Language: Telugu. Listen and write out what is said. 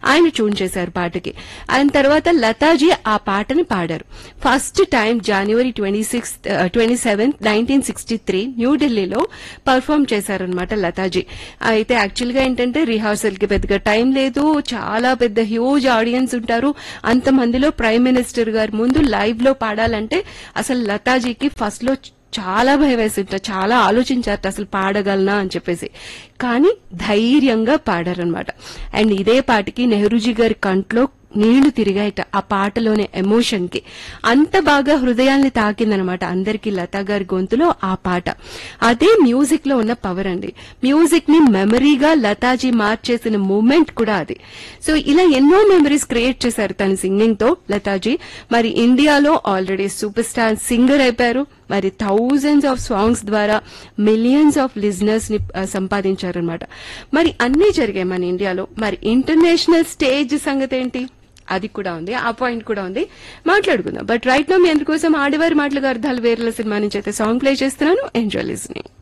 ఆయన ట్యూన్ చేశారు పాటకి ఆయన తర్వాత లతాజీ ఆ పాటని పాడారు first time January twenty six twenty seventh nineteen sixty three న్యూఢిల్లీలో పర్ఫామ్ చేశారనమాట లతాజీ అయితే యాక్చువల్ గా ఏంటంటే రిహార్సల్ కి పెద్దగా టైం లేదు చాలా పెద్ద హ్యూజ్ ఆడియన్స్ ఉంటారు అంత మందిలో ప్రైమ్ మినిస్టర్ గారి ముందు లైవ్ లో పాడాలంటే అసలు లతాజీకి ఫస్ట్ లో చాలా భయం వేసింట చాలా ఆలోచించారట అసలు పాడగలనా అని చెప్పేసి కానీ ధైర్యంగా పాడారనమాట అండ్ ఇదే పాటికి నెహ్రూజీ గారి కంట్లో నీళ్లు తిరిగాయట ఆ పాటలోనే ఎమోషన్ కి అంత బాగా హృదయాల్ని తాకిందనమాట అందరికి లతా గారి గొంతులో ఆ పాట అదే మ్యూజిక్ లో ఉన్న పవర్ అండి మ్యూజిక్ ని మెమరీగా లతాజీ మార్చేసిన మూమెంట్ కూడా అది సో ఇలా ఎన్నో మెమరీస్ క్రియేట్ చేశారు తన సింగింగ్ తో లతాజీ మరి ఇండియాలో ఆల్రెడీ సూపర్ స్టార్ సింగర్ అయిపోయారు మరి థౌజండ్స్ ఆఫ్ సాంగ్స్ ద్వారా మిలియన్స్ ఆఫ్ లిజనర్స్ ని ఆ, సంపాదించారనమాట మరి అన్నీ జరిగాయి మన ఇండియాలో మరి ఇంటర్నేషనల్ స్టేజ్ సంగతి ఏంటి అది కూడా ఉంది ఆ పాయింట్ కూడా ఉంది మాట్లాడుకుందాం బట్ రైట్ నో మీ అందుకోసం ఆడవారి మాటలుగా అర్థాలు వేరేల సినిమా నుంచి అయితే సాంగ్ ప్లే చేస్తున్నాను ఎంజాయ్ లిస్నింగ్